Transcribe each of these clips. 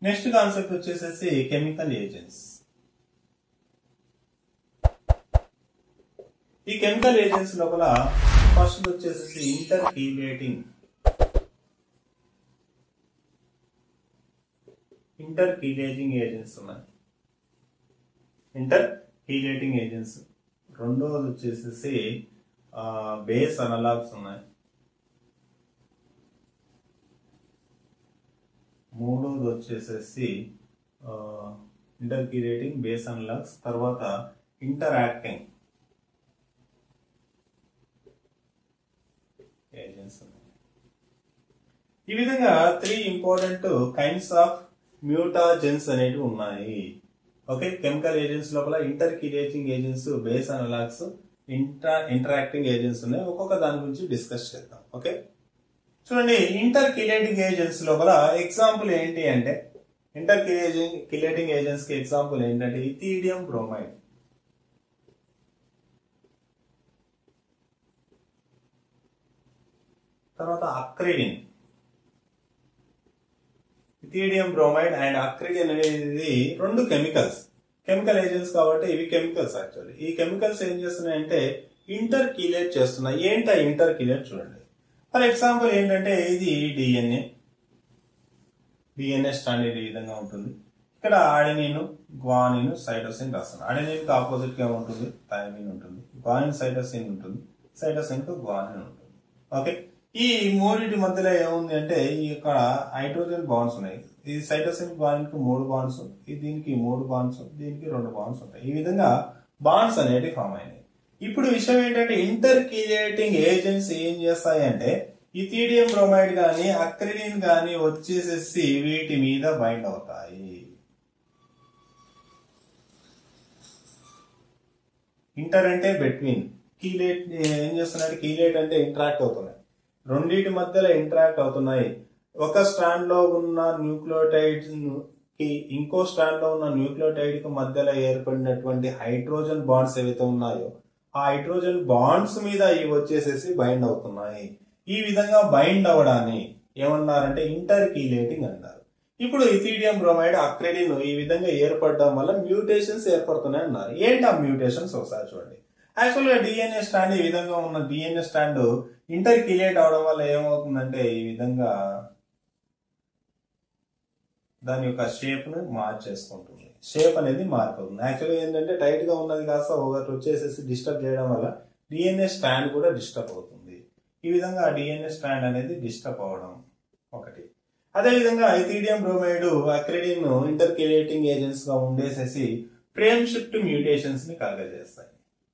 next concept వచ్చేసేసి chemical agents ఈ chemical agents లోపల ఫస్ట్ వచ్చేసేసి intercalating intercalating agents ఉన్నాయి ఇంటర్ కీలేటింగ్ ఏజెంట్స్ రెండవది వచ్చేసేసి బేస్ అనలాగ్స్ ఉన్నాయి మూడోది వచ్చేసేసి ఇంటర్ కీలేటింగ్ బేస్ అనలాగ్స్ తర్వాత ఇంటరాక్టింగ్ ఏజెంట్స్ ఉన్నాయి ఈ విధంగా three important kinds of mutagens అనేవి ఉన్నాయి ఓకే కెమికల్ ఏజెంట్స్ లోపల intercalating agents base analogues inter interacting agents ఉన్నాయి ఒక్కొక్క దాని గురించి డిస్కస్ చేద్దాం ఓకే చూడండి ఇంటర్ కిలేటింగ్ ఏజెంట్స్ లోపల ఎగ్జాంపుల్ ఏంటి అంటే ఇంటర్ కిలేటింగ్ కిలేటింగ్ ఏజెంట్స్ కి ఎగ్జాంపుల్ ఏంటంటే ఇథీడియం బ్రోమైడ్ తర్వాత acridine ethidium bromide and acridine అనేది రెండు కెమికల్స్ కెమికల్ ఏజెంట్స్ కాబట్టి ఇవి కెమికల్స్ యాక్చువల్లీ ఈ కెమికల్స్ ఏం చేస్తున్నాయంటే ఇంటర్ కీలేట్ చేస్తున్నాయి ఏంటి ఇంటర్ కీలేట్ చూడండి ఫర్ ఎగ్జాంపుల్ ఏంటంటే ఇది డిఎన్ఏ డిఎన్ఏ స్టాండర్డ్ ఈ విధంగా ఉంటుంది ఇక్కడ ఆడెనిన్ గ్వానిన్ సైటోసిన్ రాస్తాను ఆడెనిన్ కి ఆపోజిట్ గా ఉంటుంది థైమిన్ ఉంటుంది గ్వానిన్ సైటోసిన్ ఉంటుంది సైటోసిన్ కు గ్వానిన్ ఉంటుంది ఓకే ఈ మూడింటి మధ్యలో ఏముంది అంటే ఈ ఇక్కడ హైడ్రోజన్ బాండ్స్ ఉన్నాయి ఈ సైటోసిన్ గ్వానిన్ కి మూడు బాండ్స్ ఈ దీనికి మూడు బాండ్స్ దీనికి రెండు బాండ్స్ ఉంటాయి ఈ విధంగా బాండ్స్ అనేవి ఫామ్ అయినాయి ఇప్పుడు విషయం ఏంటంటే ఇంటర్ కీలేటింగ్ ఏజెంట్స్ ఏం చేస్తాయంటే ఇథీడియం బ్రోమైడ్ గాని అక్రిడిన్ గాని వచ్చేసేసి వీటి మీద బైండ్ అవుతాయి ఇంటర్ అంటే బిట్వీన్ కీలేట్ ఏం చేస్తున్నాయి కీలేట్ అంటే ఇంటరాక్ట్ అవుతున్నాయి రెండింటి మధ్యలో ఇంటరాక్ట్ అవుతున్నాయి ఒక స్ట్రాండ్ లో ఉన్న న్యూక్లియోటైడ్స్ కి ఇంకో స్ట్రాండ్ లో ఉన్న న్యూక్లియోటైడ్ కి మధ్యలో ఏర్పడినటువంటి హైడ్రోజన్ బాండ్స్ ఏవైతే ఉన్నాయో ఆ హైడ్రోజన్ బాండ్స్ మీద ఇవి వచ్చేసేసి బైండ్ అవుతున్నాయి ఈ విధంగా బైండ్ అవ్వడాన్ని ఏమన్నారంటే ఇంటర్ కీలేటింగ్ అన్నారు ఇప్పుడు ఇథీడియం బ్రోమైడ్ అక్రెడిన్ ఈ విధంగా ఏర్పడడం వల్ల మ్యూటేషన్స్ ఏర్పడుతున్నాయి అన్నారు ఏంటి ఆ మ్యూటేషన్స్ ఒకసారి చూడండి యాక్చువల్ గా డిఎన్ఏ స్టాండ్ ఈ విధంగా ఉన్న డిఎన్ఏ స్టాండ్ ఇంటర్ కిలేట్ అవడం వల్ల ఏమవుతుందంటే ఈ విధంగా దాని యొక్క షేప్ ను మార్చేసుకుంటుంది షేప్ అనేది మారిపోతుంది యాక్చువల్గా ఏంటంటే టైట్ గా ఉన్నది కాస్త ఒకటి వచ్చేసేసి డిస్టర్బ్ చేయడం వల్ల డిఎన్ఏ స్టాండ్ కూడా డిస్టర్బ్ అవుతుంది ఈ విధంగా డిఎన్ఏ స్టాండ్ అనేది డిస్టర్బ్ అవడం ఒకటి అదేవిధంగా ఐథీడియం బ్రోమైడ్ అక్రిడిన్ ఇంటర్కిలేటింగ్ ఏజెంట్స్ గా ఉండేసేసి ఫ్రేమ్ షిఫ్ట్ మ్యూటేషన్స్ ని కలగజేస్తాయి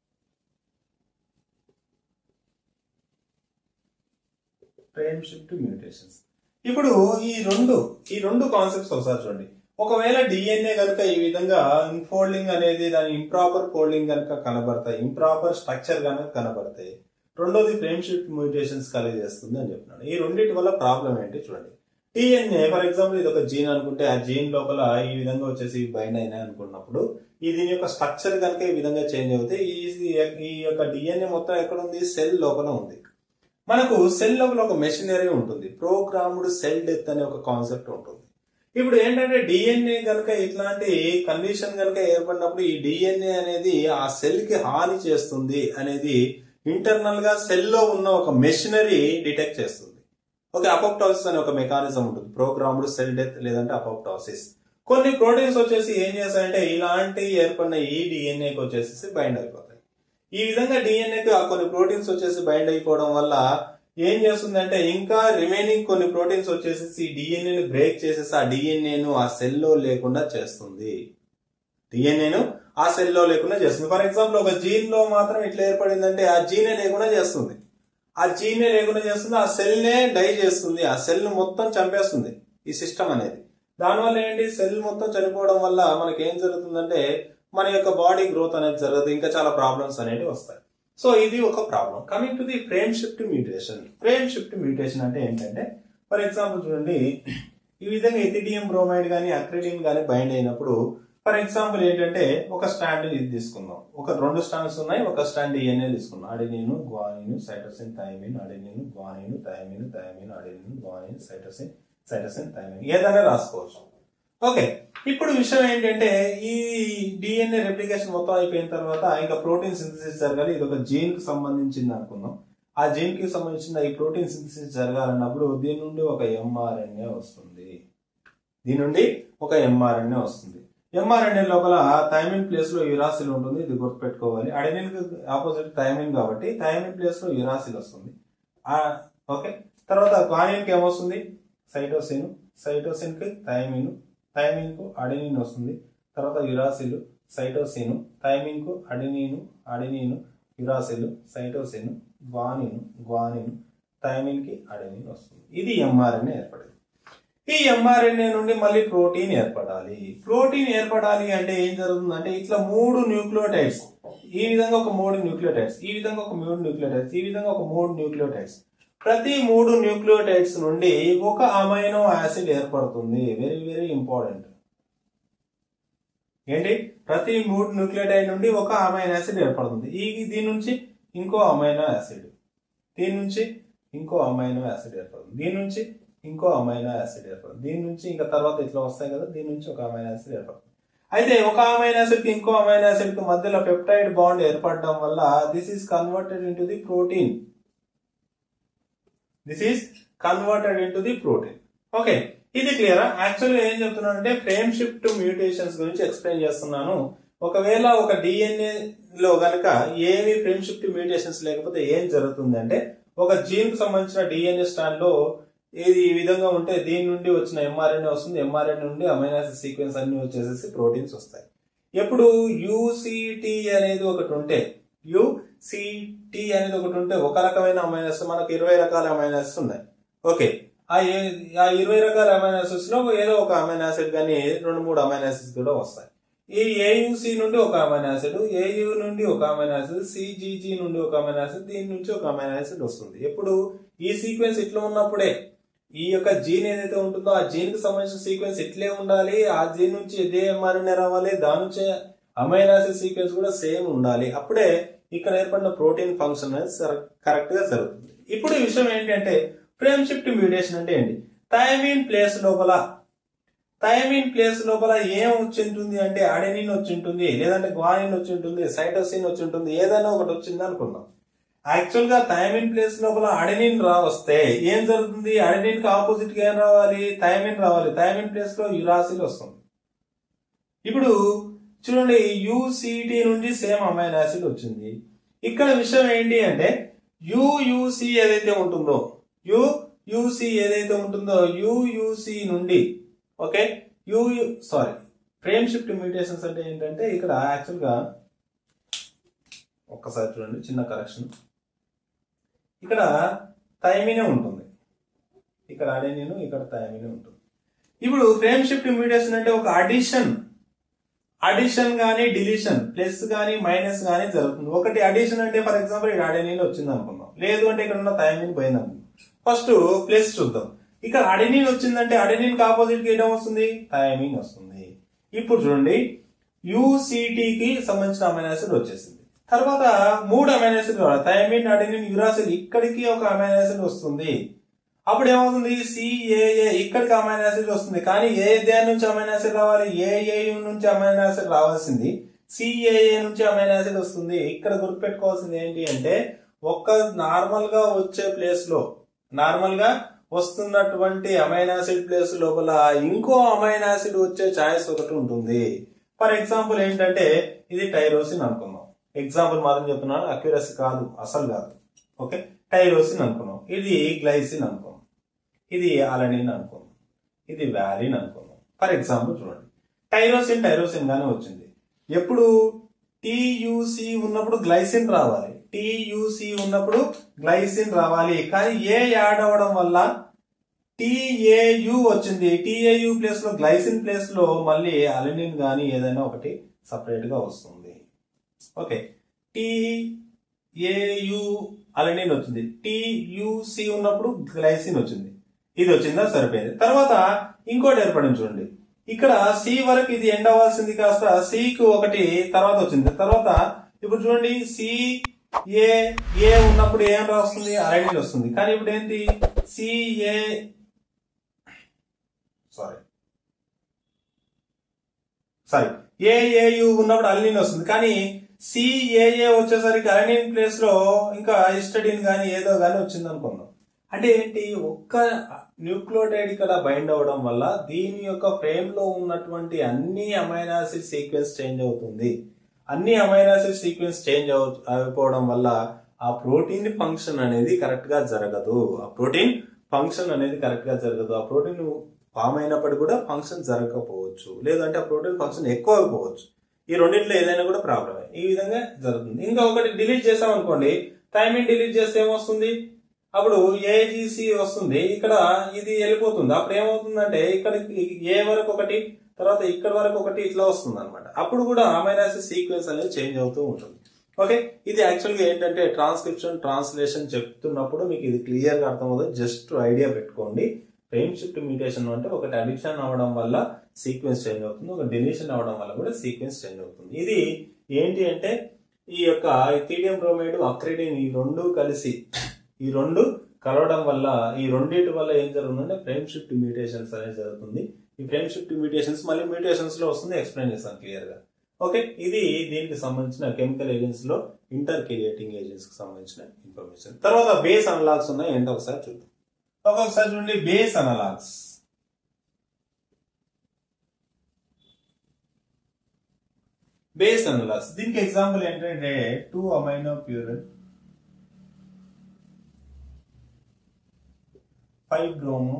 ఫ్రేమ్ షిఫ్ట్ మ్యూటేషన్స్ ఇప్పుడు ఈ రెండు ఈ రెండు కాన్సెప్ట్స్ ఒకసారి చూడండి ఒకవేళ డిఎన్ఏ కనుక ఈ విధంగా ఇన్ఫోల్డింగ్ అనేది దాని ఇంప్రాపర్ ఫోల్డింగ్ కనుక కనబడతాయి ఇంప్రాపర్ స్ట్రక్చర్ కనుక కనబడతాయి రెండోది ఫ్రేమ్ షిఫ్ట్ మ్యూటేషన్స్ కలిగజేస్తుంది అని చెప్తున్నాను ఈ రెండింటి వల్ల ప్రాబ్లం ఏంటి చూడండి డిఎన్ఏ ఫర్ ఎగ్జాంపుల్ ఇది ఒక జీన్ అనుకుంటే ఆ జీన్ లోపల ఈ విధంగా వచ్చేసి బైండ్ అయినాయి అనుకున్నప్పుడు ఈ దీని యొక్క స్ట్రక్చర్ కనుక ఈ విధంగా చేంజ్ అవుతే ఈ ఈ యొక్క డిఎన్ఏ మొత్తం ఎక్కడ ఉంది సెల్ లోపల ఉంది మనకు సెల్ లోపల ఒక మెషినరీ ఉంటుంది ప్రోగ్రామ్డ్ సెల్ డెత్ అనే ఒక కాన్సెప్ట్ ఉంటుంది ఇప్పుడు ఏంటంటే డిఎన్ఏ కనుక ఇట్లాంటి కండిషన్ కనుక ఏర్పడినప్పుడు ఈ డిఎన్ఏ అనేది ఆ సెల్ కి హాని చేస్తుంది అనేది ఇంటర్నల్ గా సెల్ లో ఉన్న ఒక మెషినరీ డిటెక్ట్ చేస్తుంది ఓకే అపోప్టాసిస్ అనే ఒక మెకానిజం ఉంటుంది ప్రోగ్రామ్డ్ సెల్ డెత్ లేదంటే అపోప్టాసిస్ కొన్ని ప్రోటీన్స్ వచ్చేసి ఏం చేస్తాయంటే ఇలాంటి ఏర్పడిన ఈ డిఎన్ఏకి వచ్చేసి బైండ్ అయిపోతాయి ఈ విధంగా డిఎన్ఏకి కొన్ని ప్రోటీన్స్ వచ్చేసి బైండ్ అయిపోవడం వల్ల ఏం చేస్తుందంటే ఇంకా రిమైనింగ్ కొన్ని ప్రోటీన్స్ వచ్చేసి డిఎన్ఏని బ్రేక్ చేసేసి ఆ డిఎన్ఏను ఆ సెల్లో లేకుండా చేస్తుంది డిఎన్ఏను ఆ సెల్లో లేకుండా చేస్తుంది ఫర్ ఎగ్జాంపుల్ ఒక జీన్ లో మాత్రం ఇట్లా ఏర్పడిందంటే ఆ జీనే లేకుండా చేస్తుంది ఆ జీనే లేకుండా చేస్తుంది ఆ సెల్ నే డై చేస్తుంది ఆ సెల్ ను మొత్తం చంపేస్తుంది ఈ సిస్టమ్ అనేది దానివల్ల ఏంటి సెల్ మొత్తం చనిపోవడం వల్ల మనకి ఏం జరుగుతుందంటే మన యొక్క బాడీ గ్రోత్ అనేది జరగదు ఇంకా చాలా ప్రాబ్లమ్స్ అనేవి వస్తాయి సో ఇది ఒక problem coming to the frame shift mutation frame shift mutation అంటే ఏంటంటే ఫర్ ఎగ్జాంపుల్ చూడండి ఈ విధంగా ఎథిడియం బ్రోమైడ్ కానీ అక్రిడిన్ కానీ బైండ్ అయినప్పుడు ఫర్ ఎగ్జాంపుల్ ఏంటంటే ఒక స్టాండ్ ఇది తీసుకుందాం ఒక రెండు స్టాండ్స్ ఉన్నాయి ఒక స్టాండ్ డిఎన్ఏ తీసుకుందాం adenine guanine cytosine thymine adenine guanine thymine thymine adenine guanine cytosine cytosine thymine ఏదైనా రాసుకోవచ్చు ఓకే ఇప్పుడు విషయం ఏంటంటే ఈ డిఎన్ఏ రెప్లికేషన్ మొత్తం అయిపోయిన తర్వాత ఇంకా ప్రోటీన్ సింథసిస్ జరగాలి ఇది ఒక జీన్ కి సంబంధించింది అనుకుందాం ఆ జీన్ కి సంబంధించిన ఈ ప్రోటీన్ సింథసిస్ జరగాలన్నప్పుడు దీని నుండి ఒక ఎంఆర్ఎన్ఏ వస్తుంది దీని నుండి ఒక ఎంఆర్ఎన్ఏ వస్తుంది ఎంఆర్ఎన్ఏ లోపల థైమిన్ ప్లేస్ లో యురాసిల్ ఉంటుంది ఇది గుర్తుపెట్టుకోవాలి అడెనిన్ కి ఆపోజిట్ థైమిన్ కాబట్టి థైమిన్ ప్లేస్ లో యురాసిల్ వస్తుంది ఆ, ఓకే తర్వాత గ్వానిన్ కి ఏమొస్తుంది సైటోసిన్ సైటోసిన్ కి థైమిన్ థైమిన్ కు అడెనిన్ వస్తుంది తర్వాత యురాసిల్ సైటోసిన్ థైమిన్ కు adenine adenine uracil cytosine guanine guanine thymine కి అడెనిన్ వస్తుంది ఇది ఎంఆర్ఎన్ఏ ఏర్పడింది ఈ ఎంఆర్ఎన్ఏ నుండి మళ్ళీ ప్రోటీన్ ఏర్పడాలి ప్రోటీన్ ఏర్పడాలి అంటే ఏం జరుగుతుంది అంటే ఇట్లా మూడు న్యూక్లియోటైడ్స్ ఈ విధంగా ఒక మూడు న్యూక్లియోటైడ్స్ ఈ విధంగా ఒక మూడు న్యూక్లియోటైడ్స్ ఈ విధంగా ఒక మూడు న్యూక్లియోటైడ్స్ ప్రతి మూడు న్యూక్లియోటైడ్స్ నుండి ఒక అమైనో యాసిడ్ ఏర్పడుతుంది వెరీ వెరీ ఇంపార్టెంట్ ఏంటి ప్రతి మూడు న్యూక్లియోటైడ్ నుండి ఒక అమైనో యాసిడ్ ఏర్పడుతుంది ఈ దీని నుంచి ఇంకో అమైనో యాసిడ్ దీని నుంచి ఇంకో అమైనో యాసిడ్ ఏర్పడుతుంది దీని నుంచి ఇంకో అమైనో యాసిడ్ ఏర్పడుతుంది దీని నుంచి ఇంకా తర్వాత ఇట్లా వస్తాయి కదా దీని నుంచి ఒక అమైనో యాసిడ్ ఏర్పడుతుంది అయితే ఒక అమైనో యాసిడ్ కి ఇంకో అమైనో యాసిడ్ కి మధ్యలో పెప్టైడ్ బాండ్ ఏర్పడడం వల్ల this is converted into the protein this is converted into the protein okay ఇది క్లియర్ యాక్చువల్గా ఏం చెప్తున్నానంటే ఫ్రేమ్ షిఫ్ట్ మ్యూటేషన్స్ గురించి ఎక్స్ప్లెయిన్ చేస్తున్నాను ఒకవేళ ఒక డిఎన్ఏ లో గనక ఏమి ఫ్రేమ్ షిఫ్ట్ మ్యూటేషన్స్ లేకపోతే ఏం జరుగుతుంది అంటే ఒక జీన్ కు సంబంధించిన డిఎన్ఏ స్టాండ్ లో ఇది ఈ విధంగా ఉంటే దీని నుండి వచ్చిన ఎంఆర్ఎన్ఏ వస్తుంది ఎంఆర్ఎన్ఏ నుండి అమైనాసిడ్ సీక్వెన్స్ అన్ని వచ్చేసేసి ప్రోటీన్స్ వస్తాయి ఎప్పుడు యూసిటి అనేది ఒకటి ఉంటే యుసిటి అనేది ఒకటి ఉంటే ఒక రకమైన అమైనాసిడ్ మనకు ఇరవై రకాల అమైనాసిడ్స్ ఉన్నాయి ఓకే ఆ ఏ- ఆ ఇరవై రకాల అమైనాసిడ్స్ లో ఏదో ఒక అమైనాసిడ్ కానీ రెండు మూడు అమైనాసిడ్స్ కూడా వస్తాయి ఈ ఏయుసి నుండి ఒక అమైనో యాసిడ్ ఏయు నుండి ఒక అమైనో యాసిడ్ సిజిజి నుండి ఒక అమైనో యాసిడ్ దీని నుంచి ఒక అమైనో యాసిడ్ వస్తుంది ఎప్పుడు ఈ సీక్వెన్స్ ఇట్లా ఉన్నప్పుడే ఈ యొక్క జీన్ ఏదైతే ఉంటుందో ఆ జీన్ కి సంబంధించిన సీక్వెన్స్ ఇట్లే ఉండాలి ఆ జీన్ నుంచి ఇదే ఎంఆర్ఎన్ఏ రావాలి దాని నుంచి అమైనో యాసిడ్ సీక్వెన్స్ కూడా సేమ్ ఉండాలి అప్పుడే ఇక్కడ ఏర్పడిన ప్రోటీన్ ఫంక్షన్ అనేది కరెక్ట్ గా జరుగుతుంది ఇప్పుడు ఈ విషయం ఏంటంటే ఫ్రేమ్ షిఫ్ట్ మ్యూటేషన్ అంటే ఏంటి థైమిన్ ప్లేస్ లోపల థైమిన్ ప్లేస్ లోపల ఏం వచ్చి ఉంటుంది అంటే అడెనిన్ వచ్చి ఉంటుంది లేదంటే గ్వానిన్ వచ్చి ఉంటుంది సైటోసిన్ వచ్చి ఉంటుంది ఏదైనా ఒకటి వచ్చింది అనుకుందాం యాక్చువల్ గా థైమిన్ ప్లేస్ లోపల అడెనిన్ రా వస్తే ఏం జరుగుతుంది అడెనిన్ కి ఆపోజిట్ గా ఏం రావాలి థైమిన్ రావాలి థైమిన్ ప్లేస్ లో యురాసిల్ వస్తుంది ఇప్పుడు చూడండి యుసిటి నుండి సేమ్ అమైనో యాసిడ్ వచ్చింది ఇక్కడ విషయం ఏంటి అంటే యుయుసి ఏదైతే ఉంటుందో యు యుసి ఏదైతే ఉంటుందో యుయుసి నుండి okay U sorry frame shift mutations అంటే ఏంటంటే ఇక్కడ యాక్చువల్ గా ఒక్కసారి చూడండి చిన్న కరెక్షన్ ఇక్కడ థైమినే ఉంటుంది ఇక్కడ అడెనిన్ ఇక్కడ థైమినే ఉంటుంది ఇప్పుడు ఫ్రేమ్ షిఫ్ట్ మ్యూటేషన్ అంటే ఒక అడిషన్ అడిషన్ గానీ డిలీషన్ ప్లస్ గానీ మైనస్ గానీ జరుగుతుంది ఒకటి అడిషన్ అంటే ఫర్ ఎగ్జాంపుల్ ఇక్కడ అడెనిన్ వచ్చింది అనుకుందాం లేదు అంటే ఇక్కడ ఉన్న థైమిన్ పోయింది అనుకుందాం ఫస్ట్ ప్లస్ చూద్దాం ఇక్కడ అడెనిన్ వచ్చిందంటే అడెనిన్ కి ఆపోజిట్ కి ఏం వస్తుంది థైమిన్ వస్తుంది ఇప్పుడు చూడండి యుసిటి కి సంబంధించిన అమైనో యాసిడ్ వచ్చేసింది తర్వాత మూడు అమైనో యాసిడ్ కావాలి థైమిన్ అడెనిన్ యురాసిల్ ఇక్కడికి ఒక అమైనో యాసిడ్ వస్తుంది అప్పుడు ఏమవుతుంది సిఏఏ ఇక్కడికి అమైనో యాసిడ్ వస్తుంది కానీ ఏ దేని నుంచి అమైనో యాసిడ్ రావాలి ఏఏ నుంచి అమైనో యాసిడ్ రావాల్సింది సిఏఏ నుంచి అమైనో యాసిడ్ వస్తుంది ఇక్కడ గుర్తుపెట్టుకోవాల్సింది ఏంటి అంటే ఒక్క నార్మల్ గా వచ్చే ప్లేస్ లో నార్మల్ గా వస్తున్నటువంటి అమైనో యాసిడ్ ప్లేస్ లోపల ఇంకో అమైనో యాసిడ్ వచ్చే ఛాయిస్ ఒకటి ఉంటుంది ఫర్ ఎగ్జాంపుల్ ఏంటంటే ఇది టైరోసిన్ అనుకుందాం ఎగ్జాంపుల్ మాత్రం చెప్తున్నాను అక్యురసీ కాదు అసలు కాదు ఓకే టైరోసిన్ అనుకున్నాం ఇది గ్లైసిన్ అనుకున్నాం ఇది అలనిన్ అనుకున్నాం ఇది వ్యాలిన్ అనుకున్నాం ఫర్ ఎగ్జాంపుల్ చూడండి టైరోసిన్ టైరోసిన్ గానే వచ్చింది ఎప్పుడు టియుసి ఉన్నప్పుడు గ్లైసిన్ రావాలి టియుసి ఉన్నప్పుడు గ్లైసిన్ రావాలి కానీ ఏ యాడ్ అవ్వడం వల్ల టిఏయు వచ్చింది టిఏయు ప్లేస్ లో గ్లైసిన్ ప్లేస్ లో మళ్ళీ అలనిన్ గానీ ఏదైనా ఒకటి సపరేట్ గా వస్తుంది ఓకే టిఏయు అలనిన్ వచ్చింది టియుసి ఉన్నప్పుడు గ్లైసిన్ వచ్చింది ఇది వచ్చిందా సరిపోయింది తర్వాత ఇంకోటి ఏర్పడింది చూడండి ఇక్కడ సి వరకు ఇది ఎండ్ అవ్వాల్సింది కాస్త C కు ఒకటి తర్వాత వచ్చింది తర్వాత ఇప్పుడు చూడండి సి ఏ ఏ ఉన్నప్పుడు ఏం రాస్తుంది అలనిన్ వస్తుంది కానీ ఇప్పుడు ఏంటి సిఏ సారీ సారీ ఏఏయు ఉన్నప్పుడు అలినిన్ వస్తుంది కానీ సిఏఏ వచ్చేసరికి అలినిన్ ప్లేస్ లో ఇంకా హిస్టడిన్ గానీ ఏదో గానీ వచ్చింది అనుకుందాం అంటే ఏంటి ఒక్క న్యూక్లియోటైడ్ ఇక్కడ బైండ్ అవ్వడం వల్ల దీని యొక్క ఫ్రేమ్ లో ఉన్నటువంటి అన్ని అమైనాసిడ్ సీక్వెన్స్ చేంజ్ అవుతుంది అన్ని అమైనాసిడ్ సీక్వెన్స్ చేంజ్ అయిపోవడం వల్ల ఆ ప్రోటీన్ ఫంక్షన్ అనేది కరెక్ట్ గా జరగదు ఆ ప్రోటీన్ ఫంక్షన్ అనేది కరెక్ట్ గా జరగదు ఆ ప్రోటీన్ ఫామ్ అయినప్పటికీ కూడా ఫంక్షన్ జరగకపోవచ్చు లేదంటే ఆ ప్రోటీన్ ఫంక్షన్ ఎక్కువ అయిపోవచ్చు ఈ రెండింటిలో ఏదైనా కూడా ప్రాబ్లమే ఈ విధంగా జరుగుతుంది ఇంకా ఒకటి డిలీట్ చేసాం అనుకోండి థైమిన్ డిలీట్ చేస్తే ఏమొస్తుంది అప్పుడు ఏజీసీ వస్తుంది ఇక్కడ ఇది వెళ్ళిపోతుంది అప్పుడు ఏమవుతుందంటే ఇక్కడ ఏ వరకు ఒకటి తర్వాత ఇక్కడ వరకు ఒకటి ఇట్లా వస్తుంది అనమాట అప్పుడు కూడా అమైనాసిడ్ సీక్వెన్స్ అనేది చేంజ్ అవుతూ ఉంటుంది ఓకే ఇది యాక్చువల్గా ఏంటంటే ట్రాన్స్క్రిప్షన్ ట్రాన్స్లేషన్ చెప్తున్నప్పుడు మీకు ఇది క్లియర్ గా అర్థమవుతుంది జస్ట్ ఐడియా పెట్టుకోండి ఫ్రేమ్ షిఫ్ట్ మ్యూటేషన్ అంటే ఒకటి అడిక్షన్ అవ్వడం వల్ల సీక్వెన్స్ చేంజ్ అవుతుంది ఒక డిలీషన్ అవ్వడం వల్ల కూడా సీక్వెన్స్ చేంజ్ అవుతుంది ఇది ఏంటి అంటే ఈ యొక్క ఇథీడియం బ్రోమైడ్ అక్రిడిన్ ఈ రెండు కలిసి ఈ రెండు కలవడం వల్ల ఈ రెండింటి వల్ల ఏం జరుగుతుందంటే ఫ్రేమ్ షిఫ్ట్ మ్యూటేషన్స్ అనేది జరుగుతుంది ఈ ఫ్రేమ్ షిఫ్ట్ మ్యూటేషన్స్ మళ్ళీ మ్యూటేషన్స్ లో వస్తుంది ఎక్స్ప్లెయిన్ చేస్తాను క్లియర్ గా ఓకే ఇది దీనికి సంబంధించిన కెమికల్ ఏజెంట్స్ లో ఇంటర్ కెరియేటింగ్ ఏజెంట్స్ కి సంబంధించిన ఇన్ఫర్మేషన్ తర్వాత బేస్ అనలాగ్స్ ఉన్నాయి ఏంటో ఒకసారి చూద్దాం ఒక్కొక్కసారి చూడండి బేస్ అనలాగ్స్ బేస్ అనలాగ్స్ దీనికి ఎగ్జాంపుల్ ఏంటంటే two aminopurine five 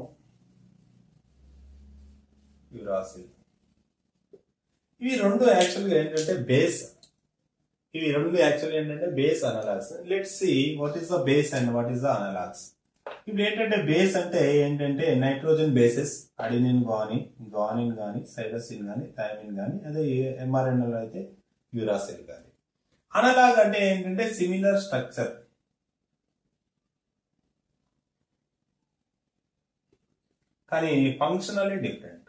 bromouracil ఇవి రెండు యాక్చువల్గా ఏంటంటే బేస్ ఇవి రెండు యాక్చువల్ ఏంటంటే base analogues let's see what is the base and what is the analogues ఇప్పుడు ఏంటంటే బేస్ అంటే ఏంటంటే నైట్రోజన్ బేసెస్ అడినిన్ గాని గానిన్ గాని సైటోసిన్ గాని థైమిన్ గాని అదే ఎంఆర్ఎన్ఎల్ అయితే యూరాసిల్ గాని అనలాగ్ అంటే ఏంటంటే సిమిలర్ స్ట్రక్చర్ కానీ ఫంక్షనల్లీ డిఫరెంట్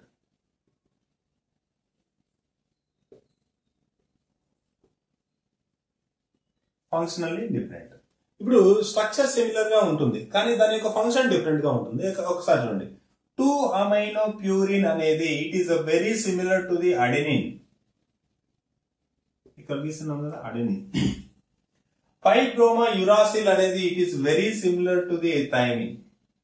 ఫంక్షనల్లీ డిఫరెంట్ ఇప్పుడు స్ట్రక్చర్ సిమిలర్ గా ఉంటుంది కానీ దాని యొక్క ఫంక్షన్ డిఫరెంట్ గా ఉంటుంది ఒకసారి చూడండి టూ అమైనో ప్యూరిన్ అనేది it is a very similar to the adenine ఇక్కడ గీస్తున్నాం కదా అడెనిన్ ఫైవ్ బ్రోమా యురాసిల్ అనేది it is very similar to the thymine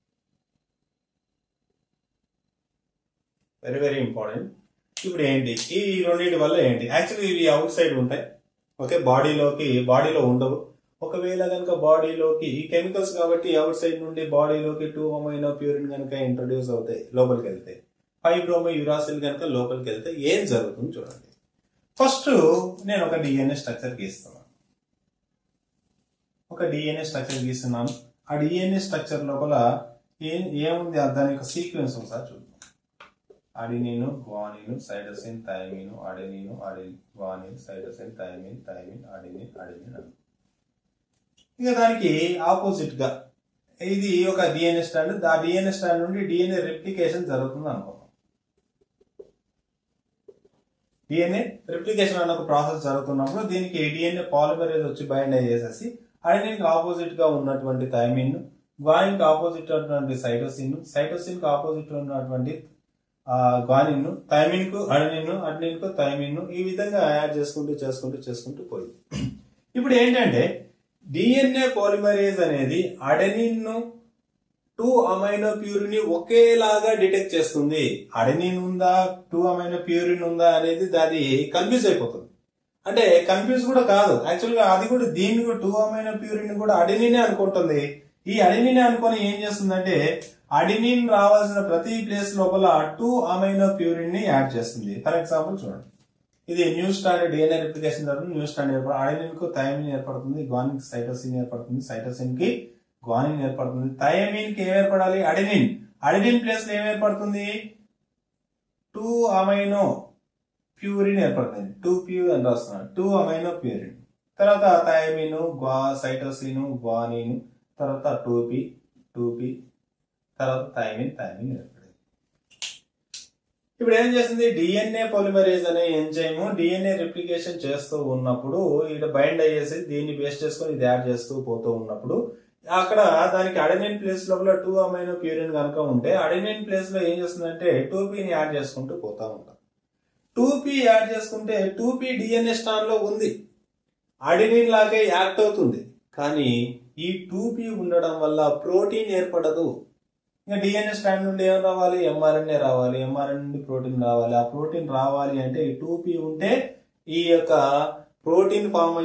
very very important ఇప్పుడు ఏంటి ఈ రెండింటి వల్ల ఏంటి యాక్చువల్లీ ఇవి అవుట్ సైడ్ ఉంటాయి ఓకే బాడీలోకి బాడీలో ఉండవు ఒకవేళ కనుక బాడీలోకి ఈ కెమికల్స్ కాబట్టి అవుట్ సైడ్ నుండి బాడీలోకి టూ అమైనో ప్యూరిన్ కనుక ఇంట్రొడ్యూస్ అవుతాయి లోపలికి వెళ్తే ఫైవ్ బ్రోమో యురాసిల్ కనుక లోపలికి వెళ్తే ఏం జరుగుతుంది చూడండి ఫస్ట్ నేను ఒక డిఎన్ఏ స్ట్రక్చర్ గీస్తున్నాను ఒక డిఎన్ఏ స్ట్రక్చర్ గీస్తున్నాను ఆ డిఎన్ఏ స్ట్రక్చర్ లోపల ఏం ఏముంది దాని యొక్క సీక్వెన్స్ ఒకసారి చూద్దాం adenine guanine cytosine thymine adenine అడిన్ guanine cytosine thymine thymine adenine adenine అని ఇక దానికి ఆపోజిట్ గా ఇది ఒక డిఎన్ఏ స్టాండ్ ఆ డిఎన్ఏ స్టాండ్ నుండి డిఎన్ఏ రెప్లికేషన్ జరుగుతుంది అనుకుందాం డిఎన్ఏ రెప్లికేషన్ అనే ఒక ప్రాసెస్ జరుగుతున్నప్పుడు దీనికి డిఎన్ఏ పాలిమరేజ్ వచ్చి బైండ్ అయ్యేసేసి అడినిన్ ఆపోజిట్ గా ఉన్నటువంటి థైమిన్ గ్వానిన్ కి ఆపోజిట్ ఉన్నటువంటి సైటోసిన్ సైటోసిన్ కి ఆపోజిట్ ఉన్నటువంటి గ్వానిన్ థైమిన్ కు అడినిన్ అడినిన్ కు థైమిన్ ఈ విధంగా యాడ్ చేసుకుంటూ చేసుకుంటూ చేసుకుంటూ పోయింది ఇప్పుడు ఏంటంటే డిఎన్ఏ పాలిమరేజ్ అనేది అడెనిన్ ను టూ అమైనో ప్యూరిన్ ఒకేలాగా డిటెక్ట్ చేస్తుంది అడెనిన్ ఉందా టూ అమైనో ప్యూరిన్ ఉందా అనేది దాది కన్ఫ్యూజ్ అయిపోతుంది అంటే కన్ఫ్యూజ్ కూడా కాదు యాక్చువల్ గా అది కూడా దీన్ని కూడా టూ అమైనో ప్యూరిన్ కూడా అడెనినే అనుకుంటుంది ఈ అడెనినే అనుకొని ఏం చేస్తుందంటే అడినిన్ రావాల్సిన ప్రతి ప్లేస్ లోపల టూ అమైనో ప్యూరిన్ ని యాడ్ చేస్తుంది ఫర్ ఎగ్జాంపుల్ చూడండి ఇది న్యూ స్టాండర్డ్ డిఎన్ఏ రిప్లికేషన్ జరుగుతుంది న్యూ స్టాండర్డ్ ఏర్పడు అడినిన్ కు థైమిన్ ఏర్పడుతుంది గ్వానిన్ కి సైటోసిన్ ఏర్పడుతుంది సైటోసిన్ కి గ్వానిన్ ఏర్పడుతుంది థైమిన్ కి ఏం ఏర్పడాలి అడినిన్ అడినిన్ ప్లేస్ లో ఏం ఏర్పడుతుంది టూ అమైనో ప్యూరిన్ ఏర్పడుతుంది టూ ప్యూ అని రాస్తున్నాను టూ అమైనో ప్యూరిన్ తర్వాత థైమిన్ గ్వా సైటోసిన్ గ్వానిన్ తర్వాత టూ పి టూ పి తర్వాత థైమిన్ థైమిన్ ఏర్పడింది ఇప్పుడు ఏం చేసింది డిఎన్ఏ పొలిమరేజ్ అనే ఎంజైమ్ డిఎన్ఏ రిప్లికేషన్ చేస్తూ ఉన్నప్పుడు ఇక్కడ బైండ్ అయ్యేసి దీన్ని బేస్ చేసుకొని ఇది యాడ్ చేస్తూ పోతూ ఉన్నప్పుడు అక్కడ దానికి అడెనిన్ ప్లేస్ లోపల టూ అమైనో ప్యూరిన్ కనుక ఉంటే అడెనిన్ ప్లేస్ లో ఏం చేస్తుందంటే టూ ని యాడ్ చేసుకుంటూ పోతా ఉంటాం టూ పీ యాడ్ చేసుకుంటే టూ పీ డిఎన్ఏ స్ట్రాండ్ లో ఉంది అడినిన్ లాగే యాక్ట్ అవుతుంది కానీ ఈ టూ పీ ఉండడం వల్ల ప్రోటీన్ ఏర్పడదు ఇంకా డిఎన్ఏ స్ట్రాండ్ నుండి ఏం రావాలి ఎంఆర్ఎన్ఏ రావాలి ఎంఆర్ఎన్ నుండి ప్రోటీన్ రావాలి ఆ ప్రోటీన్ రావాలి అంటే ఈ టూ పీ ఉంటే ఈ యొక్క ప్రోటీన్ ఫామ్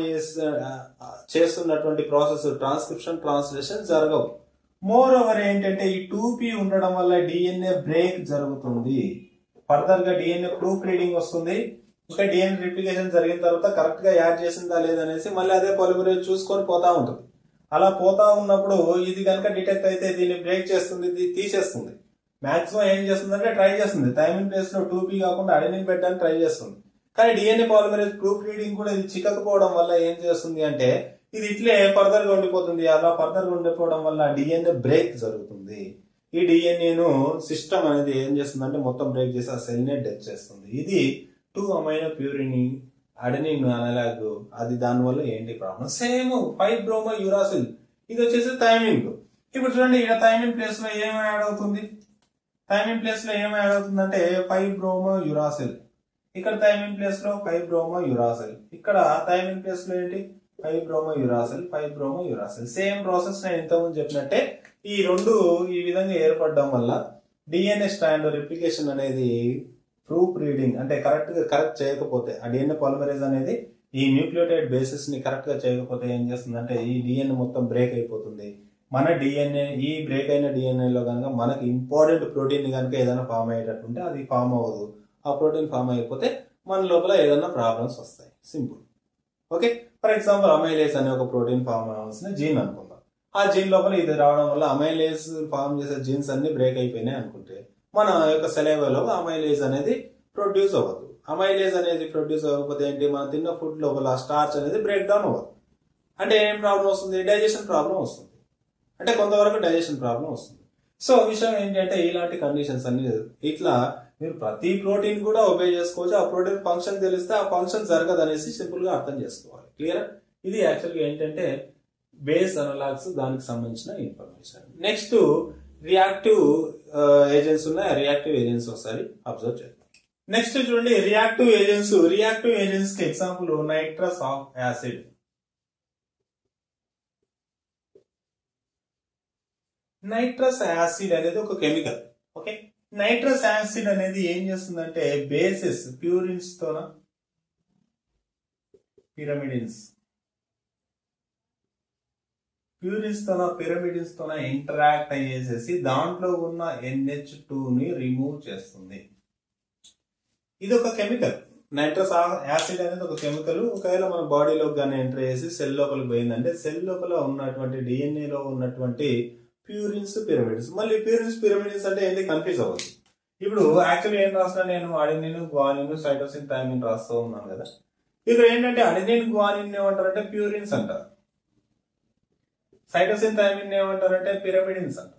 చేస్తున్నటువంటి ప్రాసెస్ ట్రాన్స్క్రిప్షన్ ట్రాన్స్లేషన్ జరగవు మోర్ ఓవర్ ఏంటంటే ఈ టూ పీ ఉండడం వల్ల డిఎన్ఏ బ్రేక్ జరుగుతుంది ఫర్దర్ గా డిఎన్ఏ ప్రూఫ్ రీడింగ్ వస్తుంది ఇంకా డిఎన్ఏ రిప్లికేషన్ జరిగిన తర్వాత కరెక్ట్ గా యాడ్ చేసిందా లేదనేసి మళ్ళీ అదే పొలిమరేజ్ చూసుకొని పోతా ఉంటుంది అలా పోతా ఉన్నప్పుడు ఇది కనుక డిటెక్ట్ అయితే దీన్ని బ్రేక్ చేస్తుంది ఇది తీసేస్తుంది మాక్సిమం ఏం చేస్తుందంటే ట్రై చేస్తుంది థైమిన్ ప్లేస్ లో టూ పీ కాకుండా అడెనిన్ పెట్టడానికి ట్రై చేస్తుంది కానీ డిఎన్ఏ పాలిమరేజ్ ప్రూఫ్ రీడింగ్ కూడా ఇది చిక్కకపోవడం వల్ల ఏం చేస్తుంది అంటే ఇది ఇట్లే ఫర్దర్ గా ఉండిపోతుంది అలా ఫర్దర్ గా ఉండిపోవడం వల్ల డిఎన్ఏ బ్రేక్ జరుగుతుంది ఈ డిఎన్ఏను సిస్టమ్ అనేది ఏం చేస్తుంది అంటే మొత్తం బ్రేక్ చేసి ఆ సెల్ నే డెత్ చేస్తుంది ఇది టూ అమైనో ప్యూరిని అడెనిన్ అనలాగ్ అది దానివల్ల ఏంటి problem same five bromouracil ఇది వచ్చేసి థైమిన్ ఇప్పుడు చూడండి ఇక్కడ థైమిన్ ప్లేస్ లో ఏం యాడ్ అవుతుంది థైమిన్ ప్లేస్ లో ఏం యాడ్ అవుతుందంటే ఫైవ్ బ్రోమో యురాసిల్ ఇక్కడ థైమిన్ ప్లేస్ లో ఫైవ్ బ్రోమో యురాసిల్ ఇక్కడ థైమిన్ ప్లేస్ లో ఏంటి five bromouracil five bromouracil same process నేను ఇంతకుముందు చెప్పినట్టే ఈ రెండు ఈ విధంగా ఏర్పడడం వల్ల డిఎన్ఏ స్టాండ్ రిప్లికేషన్ అనేది ప్రూఫ్ రీడింగ్ అంటే కరెక్ట్ గా కరెక్ట్ చేయకపోతే ఆ డిఎన్ఏ పాలిమరేజ్ అనేది ఈ న్యూక్లియోటైడ్ బేసిస్ ని కరెక్ట్ గా చేయకపోతే ఏం చేస్తుందంటే ఈ డిఎన్ఏ మొత్తం బ్రేక్ అయిపోతుంది మన డిఎన్ఏ ఈ బ్రేక్ అయిన డిఎన్ఏ లో కనుక మనకి ఇంపార్టెంట్ ప్రోటీన్ కనుక ఏదైనా ఫామ్ అయ్యేటట్టుంటే అది ఫామ్ అవ్వదు ఆ ప్రోటీన్ ఫామ్ అయిపోతే మన లోపల ఏదైనా ప్రాబ్లమ్స్ వస్తాయి simple okay for example amylase అనే ఒక ప్రోటీన్ ఫామ్ అవ్వాల్సిన జీన్ అనుకుందాం ఆ జీన్ లోపల ఇది రావడం వల్ల అమైలేస్ ఫామ్ చేసే జీన్స్ అన్ని బ్రేక్ అయిపోయినాయి అనుకుంటే మన యొక్క సెలైవలో అమైలేజ్ అనేది ప్రొడ్యూస్ అవ్వదు అమైలేజ్ అనేది ప్రొడ్యూస్ అవ్వకపోతే ఏంటి మనం తిన్న ఫుడ్ లోపల స్టార్చ్ అనేది బ్రేక్ డౌన్ అవ్వదు అంటే ఏం ప్రాబ్లం వస్తుంది డైజెషన్ ప్రాబ్లం వస్తుంది అంటే కొంతవరకు డైజెషన్ ప్రాబ్లం వస్తుంది సో విషయం ఏంటంటే ఇలాంటి కండిషన్స్ అన్ని ఇట్లా మీరు ప్రతి ప్రోటీన్ కూడా ఒబే చేసుకోవచ్చు ఆ ప్రోటీన్ ఫంక్షన్ తెలిస్తే ఆ ఫంక్షన్ జరగదు అనేసి సింపుల్ గా అర్థం చేసుకోవాలి క్లియర్ ఇది యాక్చువల్గా ఏంటంటే బేస్ అనలాగ్స్ దానికి సంబంధించిన ఇన్ఫర్మేషన్ నెక్స్ట్ రియాక్టివ్ ఏజెంట్స్ ఉన్నాయి రియాక్టివ్ ఏజెంట్స్ ఒకసారి అబ్జర్వ్ చేద్దాం నెక్స్ట్ చూడండి రియాక్టివ్ ఏజెంట్స్ రియాక్టివ్ ఏజెంట్స్ కి example nitrous of acid nitrous acid అనేది ఒక కెమికల్ ఓకే నైట్రస్ యాసిడ్ అనేది ఏం చేస్తుందంటే బేసిస్ ప్యూరిన్స్ తోన పిరమిడిన్స్ ప్యూరిన్స్ తోన పిరమిడిన్స్ తోన ఇంటరాక్ట్ అయ్యేసేసి దాంట్లో ఉన్న ఎన్హెచ్ ని రిమూవ్ చేస్తుంది ఇది ఒక కెమికల్ నైట్రస్ యాసిడ్ అనేది ఒక కెమికల్ ఒకవేళ మన బాడీలో కానీ ఎంటర్ చేసి సెల్ లోపలికి పోయిందంటే సెల్ లోపల ఉన్నటువంటి DNA లో ఉన్నటువంటి ప్యూరిన్స్ పిరమిడ్స్ మళ్ళీ ప్యూరిన్స్ పిరమిడ్స్ అంటే ఏంటి కన్ఫ్యూజ్ అవ్వదు ఇప్పుడు యాక్చువల్లీ ఏం రాస్తున్నా నేను అడినిన్ గ్వానిన్ సైటోసిన్ థైమిన్ రాస్తూ ఉన్నాను కదా ఇక్కడ ఏంటంటే అడినిన్ గ్వానిన్ ఏమంటారంటే ప్యూరిన్స్ అంటారు సైటోసిన్ థైమిన్ ఏమంటారంటే పిరమిడిన్స్ అంటారు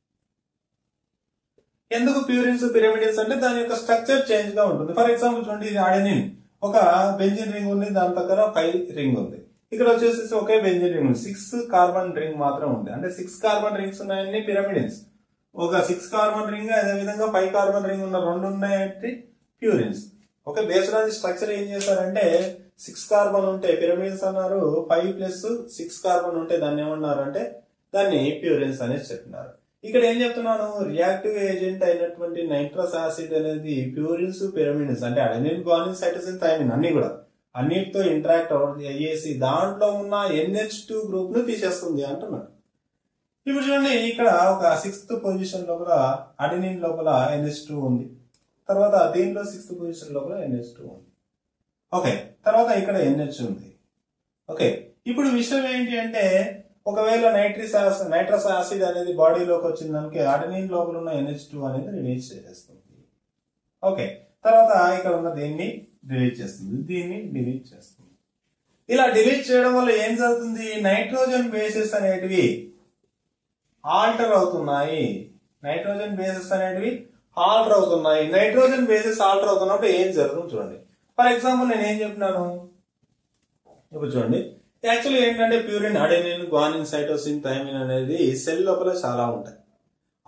ఎందుకు ప్యూరిన్స్ పిరమిడిన్స్ అంటే దాని యొక్క స్ట్రక్చర్ చేంజ్ గా ఉంటుంది ఫర్ ఎగ్జాంపుల్ చూడండి ఇది అడెనిన్ ఒక బెంజిన్ రింగ్ ఉంది దాని దగ్గర ఫైవ్ రింగ్ ఉంది ఇక్కడ వచ్చేసి ఒకే బెంజిన్ రింగ్ ఉంది సిక్స్ కార్బన్ రింగ్ మాత్రం ఉంది అంటే సిక్స్ కార్బన్ రింగ్స్ ఉన్నాయని పిరమిడిన్స్ ఒక సిక్స్ కార్బన్ రింగ్ అదే విధంగా ఫైవ్ కార్బన్ రింగ్ ఉన్న రెండు ఉన్నాయంటే purines okay based on structure ఏం చేశారంటే సిక్స్ కార్బన్ ఉంటే పిరమిడ్స్ అన్నారు ఫైవ్ ప్లస్ సిక్స్ కార్బన్ ఉంటే దాన్ని ఏమన్నారు అంటే దాన్ని ప్యూరిన్స్ అనేసి చెప్పినారు ఇక్కడ ఏం చెప్తున్నాను రియాక్టివ్ ఏజెంట్ అయినటువంటి నైట్రస్ యాసిడ్ అనేది ప్యూరిన్స్ పిరమిడ్స్ అంటే అడెనిన్ గ్వానిన్ సైటోసిన్ థైమిన్ అన్ని కూడా అన్నిటితో ఇంటరాక్ట్ అయ్యేసి దాంట్లో ఉన్న ఎన్హెచ్ టూ గ్రూప్ ను తీసేస్తుంది అంటున్నాడు ఇప్పుడు చూడండి ఇక్కడ ఒక సిక్స్త్ పొజిషన్ లోపల అడినిన్ లోపల ఎన్హెచ్ టూ ఉంది తర్వాత దీనిలో సిక్స్త్ పొజిషన్ లోపల ఎన్హెచ్ టూ ఉంది ఓకే తర్వాత ఇక్కడ ఎన్హెచ్ ఉంది ఓకే ఇప్పుడు విషయం ఏంటి అంటే ఒకవేళ నైట్రిస్ నైట్రస్ యాసిడ్ అనేది బాడీలోకి వచ్చిందనుకే అడెనిన్ లోపల ఉన్న ఎన్హెచ్ టూ అనేది రిలీజ్ చేసేస్తుంది ఓకే తర్వాత ఇక్కడ ఉన్న దీన్ని డిలీట్ చేస్తుంది దీన్ని డిలీట్ చేస్తుంది ఇలా డిలీట్ చేయడం వల్ల ఏం జరుగుతుంది నైట్రోజన్ బేసెస్ అనేటివి ఆల్టర్ అవుతున్నాయి నైట్రోజన్ బేసెస్ అనేటివి ఆల్టర్ అవుతున్నాయి నైట్రోజన్ బేసెస్ ఆల్టర్ అవుతున్నప్పుడు ఏం జరుగుతుంది చూడండి ఫర్ ఎగ్జాంపుల్ నేను ఏం చెప్పినాను ఇప్పుడు చూడండి యాక్చువల్లీ ఏంటంటే purine adenine guanine cytosine thymine అనేది సెల్ లోపల చాలా ఉంటాయి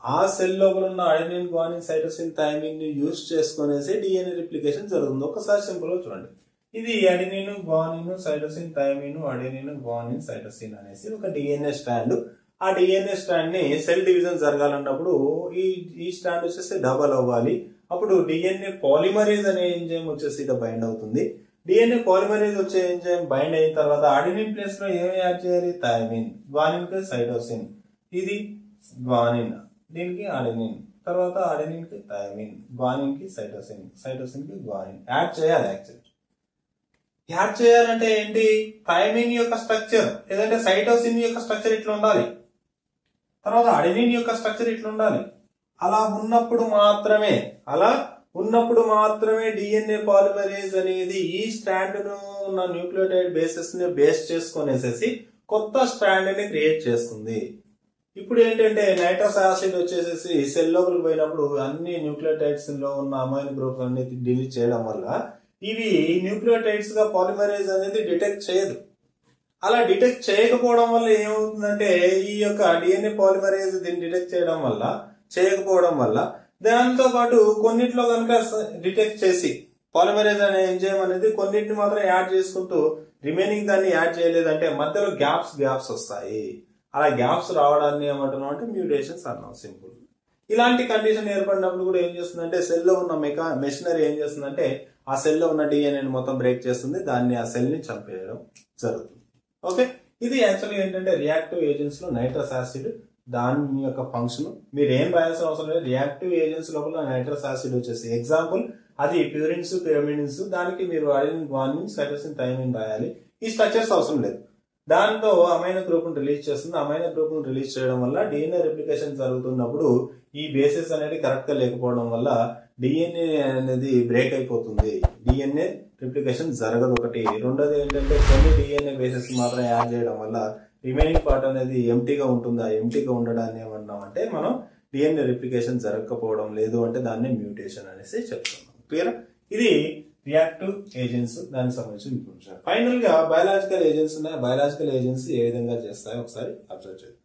ఆ సెల్ లోపల ఉన్న అడెనిన్ గ్వానిన్ సైటోసిన్ థైమిన్ ని యూజ్ చేసుకునేసి డిఎన్ఏ రిప్లికేషన్ జరుగుతుంది ఒకసారి సింపుల్ గా చూడండి ఇది adenine guanine cytosine thymine adenine guanine cytosine అనేసి ఒక డిఎన్ఏ స్టాండ్ ఆ డిఎన్ఏ స్టాండ్ ని సెల్ డివిజన్ జరగాలన్నప్పుడు ఈ ఈ స్టాండ్ వచ్చేసి డబల్ అవ్వాలి అప్పుడు డిఎన్ఏ పాలిమరేజ్ అనే ఎంజైమ్ వచ్చేసి ఇక బైండ్ అవుతుంది డిఎన్ఏ పాలిమరేజ్ వచ్చే ఎంజైమ్ బైండ్ అయిన తర్వాత అడినిన్ ప్లేస్ లో ఏమి యాడ్ చేయాలి థైమిన్ గ్వానిన్ కి సైటోసిన్ ఇది గ్వానిన్ దీనికి అడెనిన్ తర్వాత అడెనిన్ కి థైమిన్ గ్వానిన్ కి సైటోసిన్ సైటోసిన్ కి గ్వానిన్ యాడ్ చేయాలి యాక్చువల్లీ యాడ్ చేయాలంటే ఏంటి థైమిన్ యొక్క స్ట్రక్చర్ లేదంటే సైటోసిన్ యొక్క స్ట్రక్చర్ ఇట్లా ఉండాలి తర్వాత అడెనిన్ యొక్క స్ట్రక్చర్ ఇట్లా ఉండాలి అలా ఉన్నప్పుడు మాత్రమే అలా ఉన్నప్పుడు మాత్రమే డిఎన్ఏ పాలిమరేజ్ అనేది ఈ స్ట్రాండ్ ను ఉన్న న్యూక్లియోటైడ్ బేసెస్ ని బేస్ చేసుకునేసేసి కొత్త స్ట్రాండ్ ని క్రియేట్ చేస్తుంది ఇప్పుడు ఏంటంటే నైట్రస్ యాసిడ్ వచ్చేసేసి సెల్ లోపలికి పోయినప్పుడు అన్ని న్యూక్లియోటైడ్స్ లో ఉన్న అమైన్ గ్రూప్స్ అన్ని డిలీట్ చేయడం వల్ల ఇవి న్యూక్లియోటైడ్స్ గా పాలిమరేజ్ అనేది డిటెక్ట్ చేయదు అలా డిటెక్ట్ చేయకపోవడం వల్ల ఏమవుతుందంటే ఈ యొక్క డిఎన్ఏ పాలిమరేజ్ దీన్ని డిటెక్ట్ చేయడం వల్ల చేయకపోవడం వల్ల దాంతో పాటు కొన్నిట్లో కనుక డిటెక్ట్ చేసి పాలిమరేజ్ అనే ఎంజైమ్ అనేది కొన్నిటిని మాత్రం యాడ్ చేసుకుంటూ రిమైనింగ్ దాన్ని యాడ్ చేయలేదంటే మధ్యలో గ్యాప్స్ గ్యాప్స్ వస్తాయి అలా గ్యాప్స్ రావడాన్ని ఏమంటున్నాం అంటే మ్యూటేషన్స్ అన్నాం సింపుల్ ఇలాంటి కండిషన్ ఏర్పడినప్పుడు కూడా ఏం చేస్తుందంటే సెల్ లో ఉన్న మెకా మెషినరీ ఏం చేస్తుందంటే ఆ సెల్ లో ఉన్న డిఎన్ఏ మొత్తం బ్రేక్ చేస్తుంది దాన్ని ఆ సెల్ ని చంపేయడం జరుగుతుంది ఓకే ఇది యాక్చువల్గా ఏంటంటే రియాక్టివ్ ఏజెంట్స్ లో నైట్రస్ యాసిడ్ దాని యొక్క ఫంక్షన్ మీరు ఏం రాయాల్సిన అవసరం లేదు రియాక్టివ్ ఏజెంట్స్ లోపల నైట్రస్ యాసిడ్ వచ్చేసి ఎగ్జాంపుల్ అది ప్యూరిన్స్ పిరమిడిన్స్ దానికి మీరు అడిన్ గ్వానిన్ సైటోసిన్ థైమిన్ రాయాలి ఈ స్ట్రక్చర్స్ అవసరం లేదు దాంతో అమైన గ్రూప్ రిలీజ్ చేస్తుంది అమైన గ్రూప్ రిలీజ్ చేయడం వల్ల డిఎన్ఏ రిప్లికేషన్ జరుగుతున్నప్పుడు ఈ బేసిస్ అనేది కరెక్ట్ గా లేకపోవడం వల్ల డిఎన్ఏ అనేది బ్రేక్ అయిపోతుంది డిఎన్ఏ రిప్లికేషన్ జరగదు ఒకటి రెండోది ఏంటంటే కొన్ని డిఎన్ఏ బేసిస్ మాత్రం యాడ్ చేయడం వల్ల రిమైనింగ్ పార్ట్ అనేది ఎంటీగా ఉంటుందా ఎంటీగా ఉండడాన్ని ఏమన్నామంటే మనం డిఎన్ఏ రిప్లికేషన్ జరగకపోవడం లేదు అంటే దాన్ని మ్యూటేషన్ అనేసి చెప్తున్నాం క్లియర్ ఇది రియాక్టివ్ ఏజెంట్స్ దానికి సంబంధించిన ఇన్ఫర్మేషన్ ఫైనల్ గా బయాలజికల్ ఏజెంట్స్ ఉన్నాయి బయాలజికల్ ఏజెంట్స్ ఏ విధంగా చేస్తాయో ఒకసారి అబ్జర్వ్ చేద్దాం